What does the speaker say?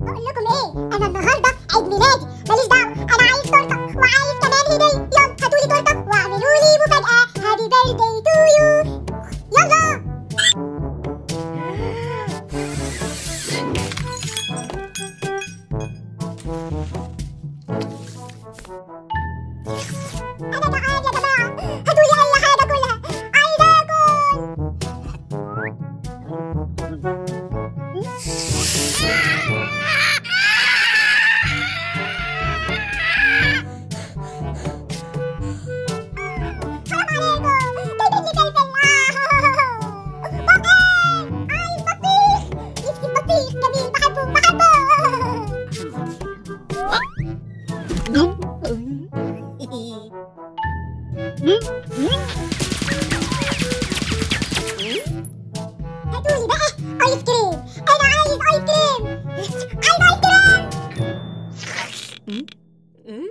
بقول لكم ايه انا النهارده عيد ميلادي ماليش دعوه انا عايز تورته وعايز كمان هديه يلا هاتوا لي تورته واعملوا لي مفاجاه هابي بيرثداي تو يو يلا انا جعان يا جماعه هاتوا لي اي حاجه كلها عايز اكل حرام عليكم جايبين لي فلفل بطيخ عايز بطيخ نفسي بطيخ جميل بحبه بحبه هاتولي بقى ايس كريم انا عايز ايس كريم عايز ايس كريم